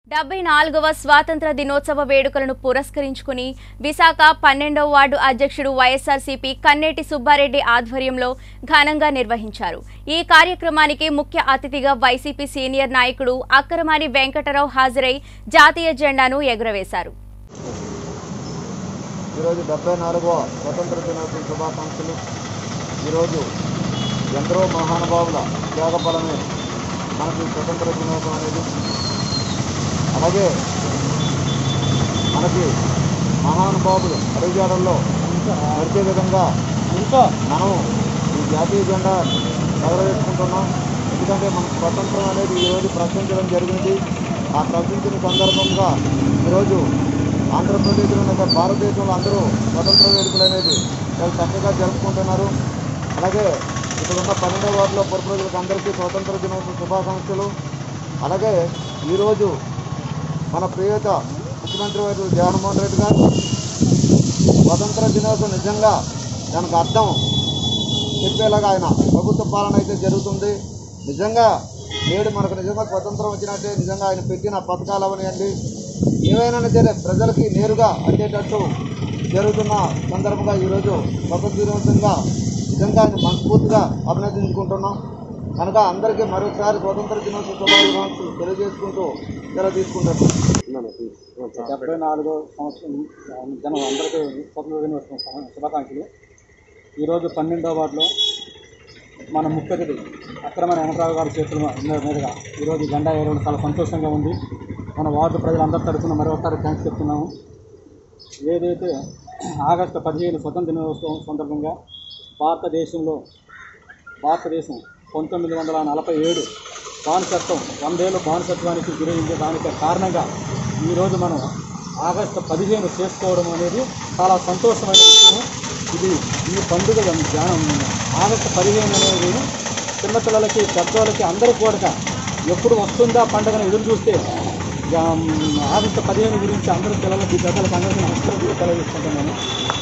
డెబ్బై నాలుగవ స్వాతంత్ర దినోత్సవ వేడుకలను పురస్కరించుకుని విశాఖ పన్నెండవ వార్డు అధ్యక్షుడు వైఎస్ఆర్సీపీ కన్నేటి సుబ్బారెడ్డి ఆధ్వర్యంలో ఘనంగా నిర్వహించారు ఈ కార్యక్రమానికి ముఖ్య అతిథిగా వైసీపీ సీనియర్ నాయకుడు అక్కరమాని వెంకటరావు హాజరై జాతీయ జెండాను ఎగురవేశారు ఈరోజు డెబ్బై నాలుగవ స్వతంత్ర దినోత్సవ శుభాకాంక్షలు ఈరోజు ఎందరో మహానుభావుల త్యాగఫలమే మనకి స్వతంత్ర దినోత్సవం అనేది అలాగే మనకి మహానుభావులు అడుగుజాడల్లో నడిచే విధంగా మనం ఈ జాతీయ జెండా ఎగరవేసుకుంటున్నాం ఎందుకంటే మనకు స్వతంత్రం అనేది ఈరోజు ప్రకటించడం జరిగింది ఆ ప్రకటించిన సందర్భంగా ఈరోజు ఆంధ్రప్రదేశ్లో ఉన్న భారతదేశంలో అందరూ స్వతంత్ర వేడుకలు అనేది చాలా చక్కగా జరుపుకుంటున్నారు అలాగే ఇక్కడ ఉన్న పన్నెండవ వార్డులో పుర ప్రజలకు అందరికీ స్వతంత్ర దినోత్సవ శుభాకాంక్షలు అలాగే ఈరోజు మన ప్రియత ముఖ్యమంత్రి వారు జగన్మోహన్ రెడ్డి గారు స్వతంత్ర దినోత్సవం నిజంగా దానికి అర్థం చెప్పేలాగా ఆయన ప్రభుత్వ పాలన అయితే జరుగుతుంది నిజంగా నేడు మనకు నిజంగా స్వతంత్రం వచ్చినట్టే నిజంగా ఆయన పెట్టిన పథకాలు అవనివ్వండి ఏవైనా సరే ప్రజలకి నేరుగా అందేటట్టు జరుగుతున్న సందర్భంగా ఈరోజు స్వతంత్ర దినోత్సవంగా నిజంగా ఆయన మనస్ఫూర్తిగా అభినందించుకుంటున్నాం కనుక అందరికీ మరొకసారి స్వతంత్ర దినోత్సవ శుభాకాంక్షలు తెలియజేసుకుంటూ ఇలా తీసుకుంటున్నాం డెబ్బై నాలుగో సంవత్సరం జనం అందరికీ స్వతంత్ర దినోత్సవం శుభ- శుభాకాంక్షలు ఈరోజు పన్నెండో వార్డులో మన ముఖ్య అతిథి అక్రమ వెంకటరావు గారి చేతుల మీ- మీదుగా ఈరోజు జెండా ఎగరడం చాలా సంతోషంగా ఉంది మన వార్డు ప్రజలందరి తరఫున మరొకసారి థ్యాంక్స్ చెప్తున్నాము ఏదైతే ఆగస్టు పదిహేను స్వతంత్ర దినోత్సవం సందర్భంగా భారతదేశంలో భారతదేశం పంతొమ్మిది వందల నలభై ఏడు బానిసత్వం వందేళ్ళు బానిసత్వానికి గురైంది దానికి కారణంగా ఈరోజు మనం ఆగస్టు పదిహేను చేసుకోవడం అనేది చాలా సంతోషమైన విషయం ఇది ఈ పండుగ ధ్యానం ఆగస్టు పదిహేను అనేది చిన్నపిల్లలకి పెద్దవాళ్ళకి అందరికీ కూడా ఎప్పుడు వస్తుందా పండుగను ఎదురు చూస్తే ఇక, మ్, ఆగస్టు పదిహేను గురించి అందరూ పిల్లలకి పెద్దలకి అందరికీ నమస్కారం తెలియజేసుకుంటున్నాను